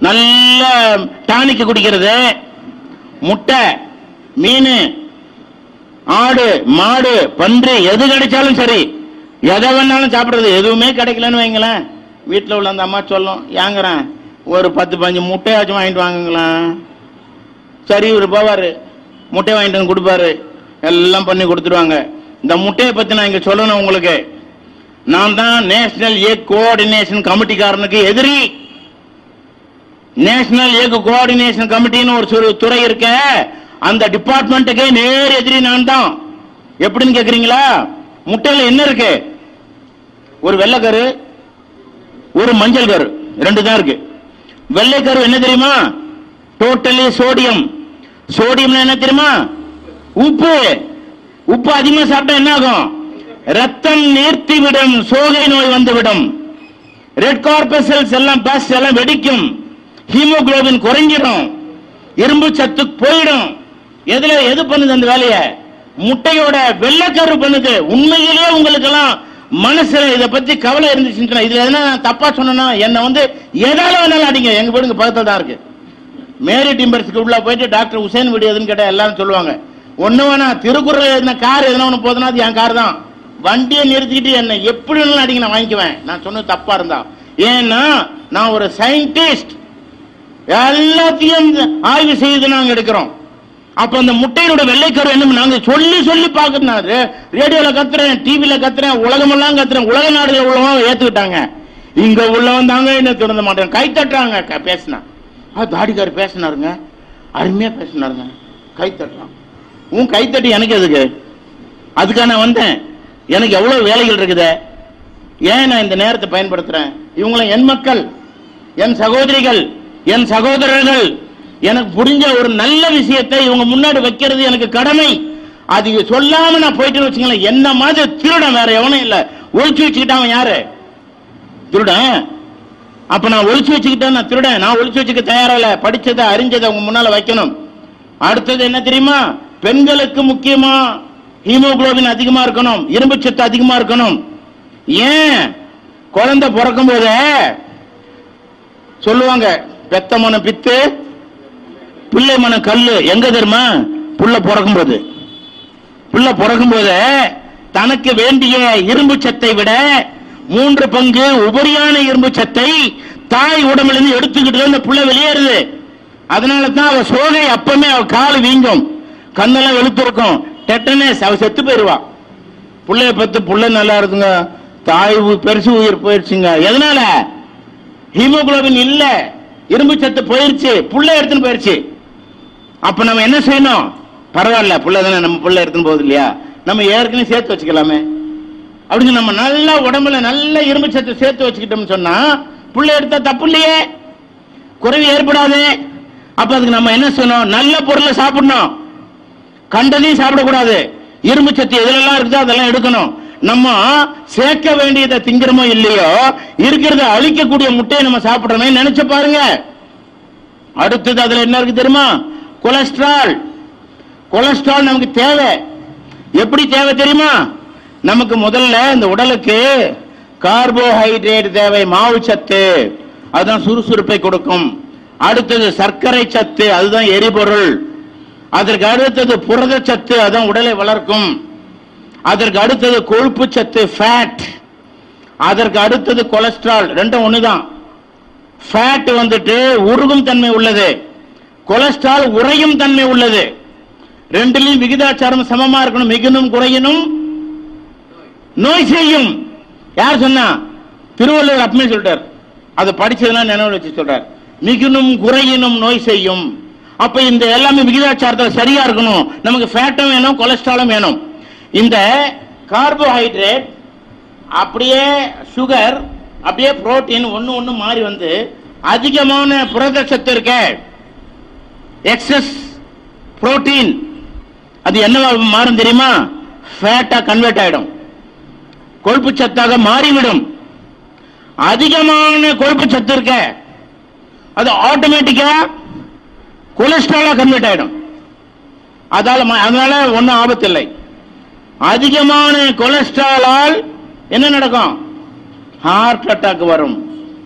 நல்ல டானிக்கு குடிக்கிறது முட்டை மீன் ஆடு மாடு பன்றி எது கிடைச்சாலும் சரி எதை வேணாலும் சாப்பிடுறது எதுவுமே கிடைக்கலன்னு வைங்களேன் வீட்டில் உள்ள அந்த அம்மா சொல்லும் ஏங்குறேன் ஒரு பத்து பஞ்சு முட்டையாச்சும் வாங்கிட்டு வாங்குங்களேன் சரி இவர் போவாரு முட்டை வாங்கிட்டு வந்து கொடுப்பாரு எல்லாம் பண்ணி கொடுத்துருவாங்க இந்த முட்டையை பத்தி நான் இங்க சொல்லணும் உங்களுக்கு நான் தான் நேஷனல் ஏக் கோஆர்டினேஷன் கமிட்டிக்காரனுக்கு எதிரி நேஷனல் ஏக் கோஆர்டினேஷன் கமிட்டின்னு ஒரு சுரு- துறை இருக்க அந்த டிபார்ட்மெண்ட்டுக்கே நேர் எதிரி நான் தான் எப்படின்னு கேக்குறீங்களா முட்டையில என்ன இருக்கு ஒரு வெள்ளைக்கரு ஒரு மஞ்சள் கரு ரெண்டு தான் இருக்கு வெள்ளைக்கரு என்ன தெரியுமா டோட்டலி சோடியம் சோடியம்னா என்ன தெரியுமா உப்பு உப்பு அதிகமா சாப்பிட்டா என்ன ஆகும் ரத்தம் நீர்த்தி விடும் சோகை நோய் வந்துவிடும் ரெட் கார்பசல்ஸ் எல்லாம் பஸ் எல்லாம் வெடிக்கும் ஹீமோகுளோபின் குறைஞ்சிடும் இரும்பு சத்து போயிடும் எதுல எது பண்ணுது அந்த வேலையை முட்டையோட வெள்ளைக்கரு பண்ணுது உண்மையிலேயே உங்களுக்கு எல்லாம் மனசுல இத பத்தி கவலை இருந்துச்சுன்னா இதுல எதனா நான் தப்பா சொன்னா என்ன வந்து எதால வேணாலும் அடிங்க எங்க வீடுங்க பக்கத்துல தான் இருக்கு மேரி டிம்பர்ஸ்க்கு உள்ள போயிட்டு டாக்டர் உசேன் வீடு எதுன்னு கேட்டா எல்லாரும் சொல்லுவாங்க ஒண்ணு வேணா திருக்குறள் எதுனா கார் எதுனா ஒண்ணு போதுனா அது என் கார் தான் வண்டியை நிறுத்திக்கிட்டு என்ன எப்படி வேணாலும் அடிங்க நான் வாங்கிக்குவேன் நான் சொன்னது தப்பா இருந்தா ஏன்னா நான் ஒரு சயின்டிஸ்ட் எல்லாத்தையும் ஆய்வு செய்து நாங்க எடுக்கிறோம் அப்ப அந்த முட்டையோட வெள்ளைக்கரு என்ன நாங்க சொல்லி சொல்லி பாக்குறேன் ரேடியோல கத்துறேன் டிவில கத்துறேன் உலகமெல்லாம் கத்துறேன் உலக நாடுல உள்ளவங்க ஏத்துக்கிட்டாங்க இங்க உள்ள வந்தாங்க என்ன திறந்த மாட்டேன் கை தட்டுறாங்க க- பேசினா ஆ தாடிக்கார் பேசினாருங்க அருமையா பேசினாருங்க கை தட்டுறான் உன் கை தட்டி எனக்கு எதுக்கு அதுக்காக நான் வந்தேன் எனக்கு எவ்வளவு வேலைகள் இருக்குதே ஏன் நான் இந்த நேரத்தை பயன்படுத்துறேன் இவங்களும் என் மக்கள் என் சகோதரிகள் என் சகோதரர்கள் எனக்கு புரிஞ்ச ஒரு நல்ல விஷயத்தை இவங்க முன்னாடி வைக்கிறது எனக்கு கடமை அது சொல்லாம நான் போயிட்டு வச்சுங்களேன் என்ன மாதிரி திருடன் வேற எவனும் இல்ல ஒழிச்சு வச்சுக்கிட்டான் யாரு திருடன் அப்ப நான் ஒழிச்சு வச்சுக்கிட்டேன் நான் திருடன் நான் ஒழிச்சு வச்சுக்க தயாரா இல்ல படிச்சதை அறிஞ்சதை உங்க முன்னால வைக்கணும் அடுத்தது என்ன தெரியுமா பெண்களுக்கு முக்கியமா ஹீமோகுளோபின் அதிகமா இருக்கணும் இரும்பு சத்து அதிகமா இருக்கணும் ஏன் குழந்தை பிறக்கும் போதே சொல்லுவாங்க பெத்த மனம் பித்து பிள்ளை மனம் கல்லு எங்க தெரியுமா புள்ள பிறக்கும் போது புள்ள பிறக்கும் போதே தனக்கு வேண்டிய இரும்பு சத்தை விட மூன்று பங்கு உபரியான இரும்பு சத்தை தாய் உடம்பிலிருந்து எடுத்துக்கிட்டு அந்த புள்ள வெளியேறுது அதனால தான் அவ சோகை அப்பமே அவ கால் வீங்கும் கண்ணெல்லாம் வெளுத்திருக்கும் டெட்டனஸ் அவ செத்து போயிருவா புள்ளைய பத்து புள்ள நல்லா இருக்குங்க தாய் உ- பெருசு உயிர் போயிருச்சுங்க எதனால ஹீமோகுளோபின் இல்ல இரும்பு சத்து போயிருச்சு புள்ள எடுத்துன்னு போயிருச்சு அப்ப நம்ம என்ன செய்யணும் பரவாயில்ல புள்ள தானே நம்ம புள்ள எடுத்துன்னு போகுது இல்லையா நம்ம ஏற்கனவே சேர்த்து வச்சுக்கலாமே அப்படின்னு நம்ம நல்ல உடம்புல நல்ல இரும்பு சத்து சேர்த்து வச்சுக்கிட்டோம்னு சொன்னா புள்ள எடுத்தா தப்பு இல்லையே குறைவு ஏற்படாது அப்ப அதுக்கு நம்ம என்ன செய்யணும் நல்ல பொருளை சாப்பிடணும் கண்டதையும் சாப்பிடக்கூடாது இரும்பு சத்து எதுலெல்லாம் இருக்குதோ அதெல்லாம் எடுக்கணும் நம்ம சேர்க்க வேண்டியதை திங்கிறோமோ இல்லையோ இருக்கிறத அழிக்கக்கூடிய முட்டையை நம்ம சாப்பிடுறோமே நினைச்சு பாருங்க அடுத்தது அதுல என்ன இருக்கு தெரியுமா கொலஸ்ட்ரால் கொலஸ்ட்ரால் நமக்கு தேவை எப்படி தேவை தெரியுமா நமக்கு முதல்ல இந்த உடலுக்கு கார்போஹைட்ரேட் தேவை மாவு சத்து அதுதான் சுறுசுறுப்பை கொடுக்கும் அடுத்தது சர்க்கரை சத்து அதுதான் எரிபொருள் அதற்கு அடுத்தது புரதச்சத்து அதான் உடலை வளர்க்கும் அதற்கு அடுத்தது கொழுப்பு சத்து ஃபேட் அதற்கு அடுத்தது கொலஸ்ட்ரால் ரெண்டும் ஒண்ணுதான் ஃபேட் வந்துட்டு உருகும் தன்மை உள்ளது கொலஸ்ட்ரால் உறையும் தன்மை உள்ளது ரெண்டுலயும் விகிதாச்சாரம் சமமா இருக்கணும் மிகுனும் குறையினும் நோய் செய்யும் யார் சொன்னா திருவள்ளுவர் அப்பமே சொல்லிட்டார் அதை படிச்சதெல்லாம் நினைவு வச்சு சொல்றார் மிகுனும் குறையினும் நோய் செய்யும் அப்ப இந்த எல்லாமே விகிதாச்சாரத்துல சரியா இருக்கணும் நமக்கு ஃபேட்டும் வேணும் கொலஸ்ட்ராலும் வேணும் இந்த கார்போஹைட்ரேட் அப்படியே சுகர் அப்படியே புரோட்டீன் ஒண்ணு ஒண்ணு மாறி வந்து அதிகமான புரதச்சத்து இருக்க எக்ஸஸ் புரோட்டீன் அது என்னவா மாறும் தெரியுமா ஃபேட்டா கன்வெர்ட் ஆயிடும் கொழுப்பு சத்தாக மாறிவிடும் அதிகமான கொழுப்பு சத்து இருக்க அது ஆட்டோமேட்டிக்கா கொலஸ்ட்ராலா கன்வெர்ட் ஆயிடும் அதால ம- அதனால ஒன்றும் ஆபத்து இல்லை அதிகமான கொலஸ்ட்ராலால் என்ன நடக்கும் ஹார்ட் அட்டாக் வரும்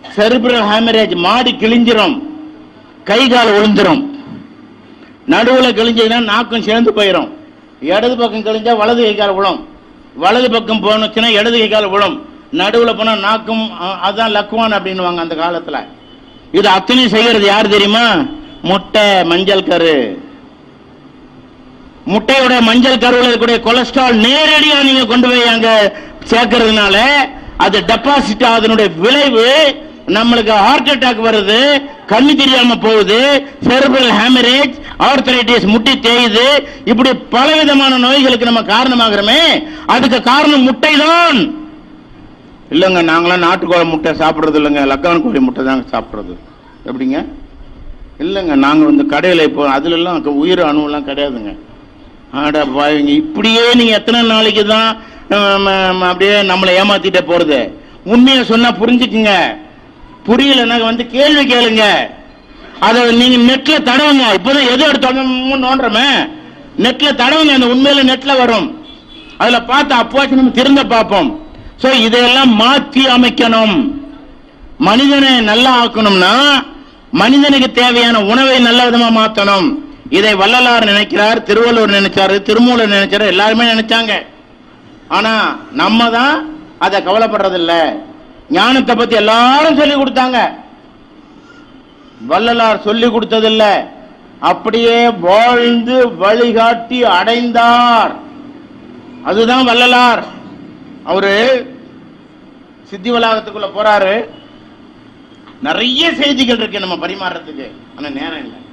செரிபிரல் ஹேமரேஜ் மாடி கிழிஞ்சிரும் கை கால் விழுந்துரும் நடுவுல கிழிஞ்சதுன்னா நாக்கும் சேர்ந்து போயிடும் இடது பக்கம் கிழிஞ்சா வலது கை கால் விழும் வலது பக்கம் போனுச்சுன்னா இடது கை கால் விழும் நடுவுல போனா நாக்கும் அ- அதான் லக்குவான் அப்படின்னுவாங்க அந்த காலத்துல இது அத்தனை செய்யறது யார் தெரியுமா முட்டை மஞ்சள் கரு முட்டையோட மஞ்சள் கருவில் இருக்கக்கூடிய கொலஸ்ட்ரால் நேரடியா நீங்க கொண்டு போய் அங்க சேர்க்கறதுனால அது டெபாசிட் அதனுடைய விளைவு நம்மளுக்கு ஹார்ட் அட்டாக் வருது கண்ணு தெரியாம போகுது செர்பல் ஹேமரேஜ் ஆர்த்தரைட்டிஸ் முட்டி தேயுது இப்படி பலவிதமான நோய்களுக்கு நம்ம காரணமாகிறோமே அதுக்கு காரணம் முட்டை தான் இல்லைங்க நாங்களாம் நாட்டுக்கோழி முட்டை சாப்பிடுறது இல்லைங்க லக்கான் கோழி முட்டை தாங்க சாப்பிடுறது எப்படிங்க இல்லைங்க நாங்க வந்து கடையில் இப்போ அதுல எல்லாம் க- உயிர் அணுவெல்லாம் கிடையாதுங்க ஆடா பாருங்க இப்படியே நீங்க எத்தனை நாளைக்கு தான் அப்படியே நம்மளை ஏமாத்திட்டே போறது உண்மையை சொன்னா புரிஞ்சுக்குங்க புரியலன்னா வந்து கேள்வி கேளுங்க அதை நீங்க நெட்ல தடவுங்க இப்பதான் எது எடுத்தாலும் நோண்டுறமே நெட்ல தடவுங்க அந்த உண்மையில நெட்ல வரும் அதுல பார்த்து அப்போச்சு நம்ம திருந்த பார்ப்போம் சோ இதையெல்லாம் மாற்றி அமைக்கணும் மனிதனை நல்லா ஆக்கணும்னா மனிதனுக்கு தேவையான உணவை நல்ல விதமா மாத்தணும் இதை வள்ளலார் நினைக்கிறார் திருவள்ளுவர் நினைச்சாரு திருமூலர் நினைச்சாரு எல்லாருமே நினைச்சாங்க ஆனா நம்ம தான் அதை கவலைப்படுறதில்ல ஞானத்தை பத்தி எல்லாரும் சொல்லி கொடுத்தாங்க வள்ளலார் சொல்லி கொடுத்ததில்ல அப்படியே வாழ்ந்து வழிகாட்டி அடைந்தார் அதுதான் வள்ளலார் அவரு சித்தி வளாகத்துக்குள்ள போறாரு நிறைய செய்திகள் இருக்கு நம்ம பரிமாறுறதுக்கு ஆனா நேரம் இல்லை